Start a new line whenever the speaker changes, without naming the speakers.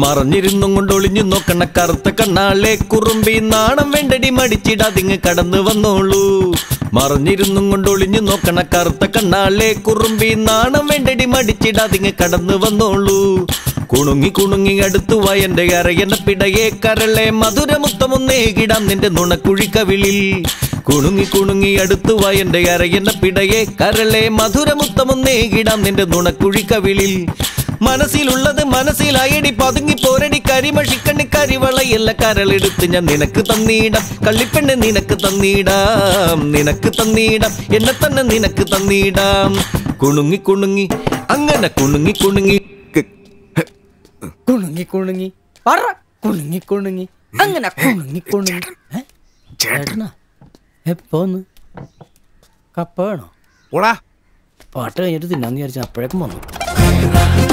മറഞ്ഞിരുന്നും കൊണ്ട് ഒളിഞ്ഞു നോക്കണ കറുത്ത കണ്ണാളെ കുറുമ്പി നാണം വേണ്ടടി മടിച്ചിടാതിങ് കടന്നു വന്നോളൂ മറഞ്ഞിരുന്നും കൊണ്ട് ഒളിഞ്ഞു നോക്കണ കറുത്ത കണ്ണാളെ കുറുമ്പി നാണം വേണ്ടടി മടിച്ചിടാതിങ് കടന്നു വന്നോളൂ കുണുങ്ങി കുണുങ്ങി അടുത്തു വയന്റെ അരയന പിടയെ കരളെ മധുരമുത്തമൊന്നേകിടാം നിന്റെ നുണക്കുഴിക്കവിളിൽ കുണുങ്ങി കുണുങ്ങി അടുത്തു വയന്റെ അരയന പിടയെ കരളെ മധുരമുത്തമൊന്നേകിടാം നിന്റെ നുണക്കുഴിക്കവിളിൽ മനസ്സിലുള്ളത് മനസ്സിലായടി പതുങ്ങി പോരടി കരിമഷിക്കണ്ണി കരിവളയല്ല കരളെടുത്ത് ഞാൻ നിനക്ക് തന്നീടാം കള്ളിപ്പെണ്ണ് നിനക്ക് തന്നീടാം നിനക്ക് തന്നീടാം എന്നെ തന്നെ നിനക്ക് തന്നീടാം കുണുങ്ങി കുണുങ്ങി അങ്ങനെ കുണുങ്ങി കുണുങ്ങി
കുണുങ്ങി കുണുങ്ങി പറ കുണുങ്ങി കുണുങ്ങി അങ്ങനെ കുണുങ്ങി കുണുങ്ങി ഏ? ചേട്ടനാ എപ്പോന്ന് കപ്പ വേണോ
ഓടാ
പാട്ട് കഴിഞ്ഞിട്ട് തിന്നാന്ന് വിചാരിച്ച അപ്പോഴേക്കും വന്നു